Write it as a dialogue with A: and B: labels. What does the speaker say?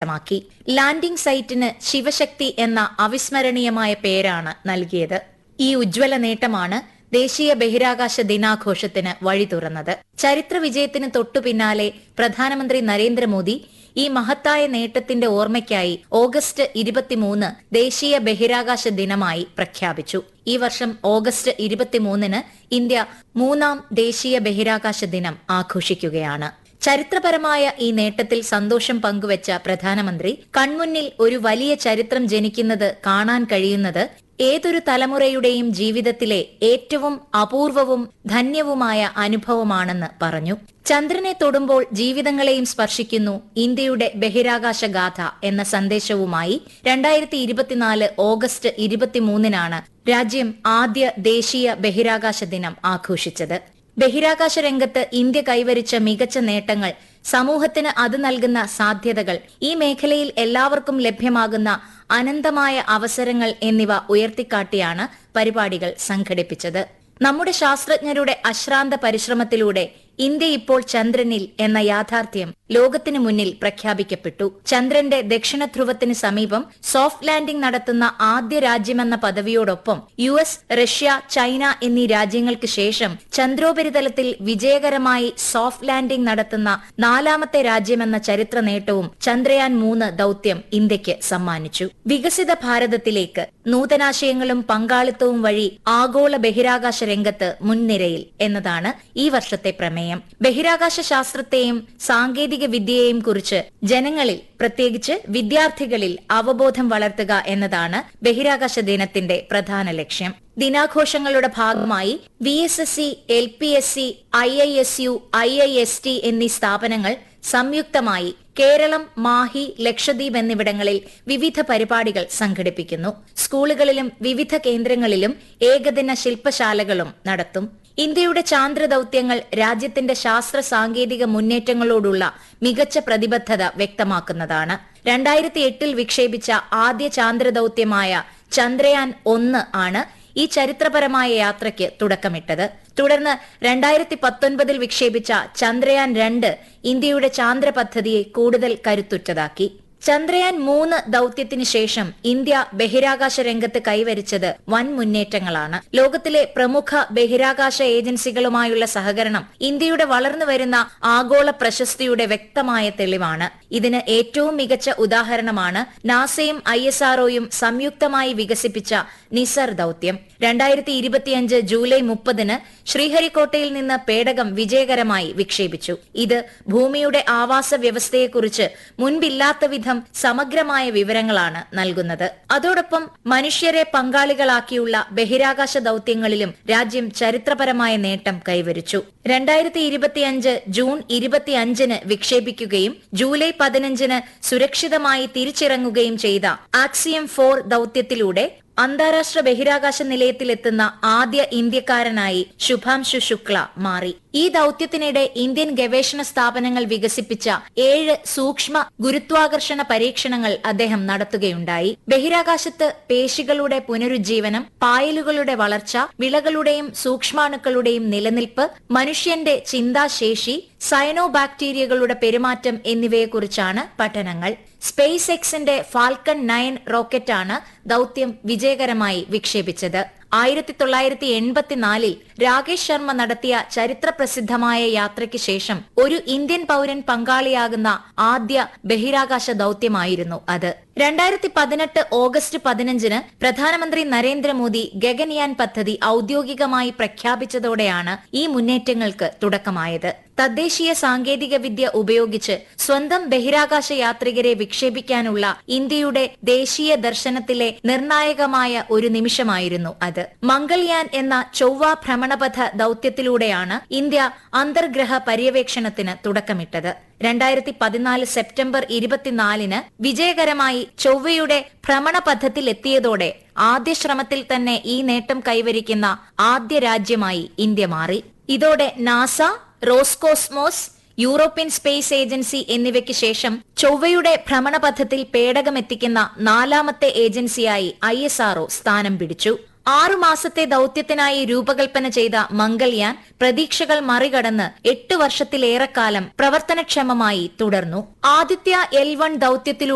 A: വ്യക്തമാക്കി ലാൻഡിംഗ് സൈറ്റിന് ശിവശക്തി എന്ന അവിസ്മരണീയമായ പേരാണ് നൽകിയത് ഈ ഉജ്ജ്വല നേട്ടമാണ് ദേശീയ ബഹിരാകാശ ദിനാഘോഷത്തിന് വഴി തുറന്നത് ചരിത്ര വിജയത്തിന് തൊട്ടു പിന്നാലെ പ്രധാനമന്ത്രി നരേന്ദ്രമോദി ഈ മഹത്തായ നേട്ടത്തിന്റെ ഓർമ്മയ്ക്കായി ഓഗസ്റ്റ് ഇരുപത്തിമൂന്ന് ദേശീയ ബഹിരാകാശ ദിനമായി പ്രഖ്യാപിച്ചു ഈ വർഷം ഓഗസ്റ്റ് ഇരുപത്തിമൂന്നിന് ഇന്ത്യ മൂന്നാം ദേശീയ ബഹിരാകാശ ദിനം ആഘോഷിക്കുകയാണ് ചരിത്രപരമായ ഈ നേട്ടത്തിൽ സന്തോഷം പങ്കുവച്ച പ്രധാനമന്ത്രി കൺമുന്നിൽ ഒരു വലിയ ചരിത്രം ജനിക്കുന്നത് കാണാൻ കഴിയുന്നത് ഏതൊരു തലമുറയുടെയും ജീവിതത്തിലെ ഏറ്റവും അപൂർവവും ധന്യവുമായ അനുഭവമാണെന്ന് പറഞ്ഞു ചന്ദ്രനെ തൊടുമ്പോൾ ജീവിതങ്ങളെയും സ്പർശിക്കുന്നു ഇന്ത്യയുടെ ബഹിരാകാശ ഗാഥ എന്ന സന്ദേശവുമായി രണ്ടായിരത്തി ഇരുപത്തിനാല് ഓഗസ്റ്റ് ഇരുപത്തിമൂന്നിനാണ് രാജ്യം ആദ്യ ദേശീയ ബഹിരാകാശ ദിനം ആഘോഷിച്ചത് ബഹിരാകാശ രംഗത്ത് ഇന്ത്യ കൈവരിച്ച മികച്ച നേട്ടങ്ങൾ സമൂഹത്തിന് അത് നൽകുന്ന സാധ്യതകൾ ഈ മേഖലയിൽ എല്ലാവർക്കും ലഭ്യമാകുന്ന അനന്തമായ അവസരങ്ങൾ എന്നിവ ഉയർത്തിക്കാട്ടിയാണ് പരിപാടികൾ സംഘടിപ്പിച്ചത് നമ്മുടെ ശാസ്ത്രജ്ഞരുടെ അശ്രാന്ത പരിശ്രമത്തിലൂടെ ഇന്ത്യ ഇപ്പോൾ ചന്ദ്രനിൽ എന്ന യാഥാർത്ഥ്യം ലോകത്തിനു മുന്നിൽ പ്രഖ്യാപിക്കപ്പെട്ടു ചന്ദ്രന്റെ ദക്ഷിണ ധ്രുവത്തിന് സമീപം സോഫ്റ്റ് ലാൻഡിംഗ് നടത്തുന്ന ആദ്യ രാജ്യമെന്ന പദവിയോടൊപ്പം യു എസ് റഷ്യ ചൈന എന്നീ രാജ്യങ്ങൾക്ക് ശേഷം ചന്ദ്രോപരിതലത്തിൽ വിജയകരമായി സോഫ്റ്റ് ലാൻഡിംഗ് നടത്തുന്ന നാലാമത്തെ രാജ്യമെന്ന ചരിത്ര നേട്ടവും ചന്ദ്രയാൻ മൂന്ന് ദൌത്യം ഇന്ത്യക്ക് സമ്മാനിച്ചു വികസിത ഭാരതത്തിലേക്ക് നൂതനാശയങ്ങളും പങ്കാളിത്തവും വഴി ആഗോള ബഹിരാകാശ രംഗത്ത് മുൻനിരയിൽ എന്നതാണ് ഈ വർഷത്തെ പ്രമേയം ബഹിരാകാശ ശാസ്ത്രത്തെയും സാങ്കേതിക വിദ്യയെയും കുറിച്ച് ജനങ്ങളിൽ പ്രത്യേകിച്ച് വിദ്യാർത്ഥികളിൽ അവബോധം വളർത്തുക എന്നതാണ് ബഹിരാകാശ ദിനത്തിന്റെ പ്രധാന ലക്ഷ്യം ദിനാഘോഷങ്ങളുടെ ഭാഗമായി V S S C L P S C I I S U I I S T എന്നീ സ്ഥാപനങ്ങൾ സംയുക്തമായി കേരളം മാഹി ലക്ഷദ്വീപ് എന്നിവിടങ്ങളിൽ വിവിധ പരിപാടികൾ സംഘടിപ്പിക്കുന്നു സ്കൂളുകളിലും വിവിധ കേന്ദ്രങ്ങളിലും ഏകദിന ശില്പശാലകളും നടത്തും ഇന്ത്യയുടെ ചാന്ദ്ര ദൌത്യങ്ങൾ രാജ്യത്തിന്റെ ശാസ്ത്ര സാങ്കേതിക മുന്നേറ്റങ്ങളോടുള്ള മികച്ച പ്രതിബദ്ധത വ്യക്തമാക്കുന്നതാണ് രണ്ടായിരത്തി എട്ടിൽ വിക്ഷേപിച്ച ആദ്യ ചാന്ദ്ര ദൌത്യമായ ചന്ദ്രയാൻ ഒന്ന് ആണ് ഈ ചരിത്രപരമായ യാത്രയ്ക്ക് തുടക്കമിട്ടത് തുടർന്ന് രണ്ടായിരത്തി പത്തൊൻപതിൽ വിക്ഷേപിച്ച ചന്ദ്രയാൻ രണ്ട് ഇന്ത്യയുടെ ചാന്ദ്ര പദ്ധതിയെ കൂടുതൽ കരുത്തുറ്റതാക്കി ചന്ദ്രയാൻ മൂന്ന് ദൌത്യത്തിന് ശേഷം ഇന്ത്യ ബഹിരാകാശ രംഗത്ത് കൈവരിച്ചത് വൻ മുന്നേറ്റങ്ങളാണ് ലോകത്തിലെ പ്രമുഖ ബഹിരാകാശ ഏജൻസികളുമായുള്ള സഹകരണം ഇന്ത്യയുടെ വളർന്നുവരുന്ന ആഗോള പ്രശസ്തിയുടെ വ്യക്തമായ തെളിവാണ് ഇതിന് ഏറ്റവും മികച്ച ഉദാഹരണമാണ് നാസയും ഐ എസ് ആർഒയും സംയുക്തമായി വികസിപ്പിച്ച നിസർ ദൌത്യം രണ്ടായിരത്തി ഇരുപത്തിയഞ്ച് ജൂലൈ മുപ്പതിന് ശ്രീഹരിക്കോട്ടയിൽ നിന്ന് പേടകം വിജയകരമായി വിക്ഷേപിച്ചു ഇത് ഭൂമിയുടെ ആവാസ വ്യവസ്ഥയെക്കുറിച്ച് മുൻപില്ലാത്ത വിധം സമഗ്രമായ വിവരങ്ങളാണ് നൽകുന്നത് അതോടൊപ്പം മനുഷ്യരെ പങ്കാളികളാക്കിയുള്ള ബഹിരാകാശ ദൌത്യങ്ങളിലും രാജ്യം ചരിത്രപരമായ നേട്ടം കൈവരിച്ചു രണ്ടായിരത്തി ഇരുപത്തിയഞ്ച് ജൂൺ ഇരുപത്തിയഞ്ചിന് വിക്ഷേപിക്കുകയും ജൂലൈ പതിനഞ്ചിന് സുരക്ഷിതമായി തിരിച്ചിറങ്ങുകയും ചെയ്ത ആക്സിയം ഫോർ ദൌത്യത്തിലൂടെ അന്താരാഷ്ട്ര ബഹിരാകാശ നിലയത്തിലെത്തുന്ന ആദ്യ ഇന്ത്യക്കാരനായി ശുഭാംശു ശുക്ല മാറി ഈ ദൌത്യത്തിനിടെ ഇന്ത്യൻ ഗവേഷണ സ്ഥാപനങ്ങൾ വികസിപ്പിച്ച ഏഴ് സൂക്ഷ്മ ഗുരുത്വാകർഷണ പരീക്ഷണങ്ങൾ അദ്ദേഹം നടത്തുകയുണ്ടായി ബഹിരാകാശത്ത് പേശികളുടെ പുനരുജ്ജീവനം പായലുകളുടെ വളർച്ച വിളകളുടെയും സൂക്ഷ്മാണുക്കളുടെയും നിലനിൽപ്പ് മനുഷ്യന്റെ ചിന്താശേഷി സയനോ ബാക്ടീരിയകളുടെ പെരുമാറ്റം എന്നിവയെക്കുറിച്ചാണ് പഠനങ്ങൾ സ്പേസ് എക്സിന്റെ ഫാൽക്കൺ നയൻ റോക്കറ്റാണ് ദൌത്യം വിജയകരമായി വിക്ഷേപിച്ചത് ആയിരത്തി തൊള്ളായിരത്തി എൺപത്തിനാലിൽ രാകേഷ് ശർമ്മ നടത്തിയ ചരിത്രപ്രസിദ്ധമായ യാത്രയ്ക്ക് ശേഷം ഒരു ഇന്ത്യൻ പൗരൻ പങ്കാളിയാകുന്ന ആദ്യ ബഹിരാകാശ ദൌത്യമായിരുന്നു അത് രണ്ടായിരത്തി പതിനെട്ട് ഓഗസ്റ്റ് പതിനഞ്ചിന് പ്രധാനമന്ത്രി നരേന്ദ്രമോദി ഗഗൻയാൻ പദ്ധതി ഔദ്യോഗികമായി പ്രഖ്യാപിച്ചതോടെയാണ് ഈ മുന്നേറ്റങ്ങൾക്ക് തുടക്കമായത് തദ്ദേശീയ സാങ്കേതിക വിദ്യ ഉപയോഗിച്ച് സ്വന്തം ബഹിരാകാശ യാത്രികരെ വിക്ഷേപിക്കാനുള്ള ഇന്ത്യയുടെ ദേശീയ ദർശനത്തിലെ നിർണായകമായ ഒരു നിമിഷമായിരുന്നു അത് മംഗൾയാൻ എന്ന ചൊവ്വ ഭ്രമണപഥ ദൌത്യത്തിലൂടെയാണ് ഇന്ത്യ അന്തർഗ്രഹ പര്യവേക്ഷണത്തിന് തുടക്കമിട്ടത് രണ്ടായിരത്തി പതിനാല് സെപ്റ്റംബർ ഇരുപത്തിനാലിന് വിജയകരമായി ചൊവ്വയുടെ ഭ്രമണപഥത്തിൽ എത്തിയതോടെ ആദ്യ ശ്രമത്തിൽ തന്നെ ഈ നേട്ടം കൈവരിക്കുന്ന ആദ്യ രാജ്യമായി ഇന്ത്യ മാറി ഇതോടെ NASA Roscosmos European space agency എന്നിവയ്ക്ക് ശേഷം ചൊവ്വയുടെ ഭ്രമണപഥത്തിൽ പേടകമെത്തിക്കുന്ന നാലാമത്തെ ഏജൻസിയായി ഐ സ്ഥാനം പിടിച്ചു ആറു മാസത്തെ ദൌത്യത്തിനായി രൂപകൽപ്പന ചെയ്ത മംഗൾയാൻ പ്രതീക്ഷകൾ മറികടന്ന് എട്ട് വർഷത്തിലേറെക്കാലം പ്രവർത്തനക്ഷമമായി തുടർന്നു ആദിത്യ എൽ വൺ ദൌത്യത്തിലൂടെ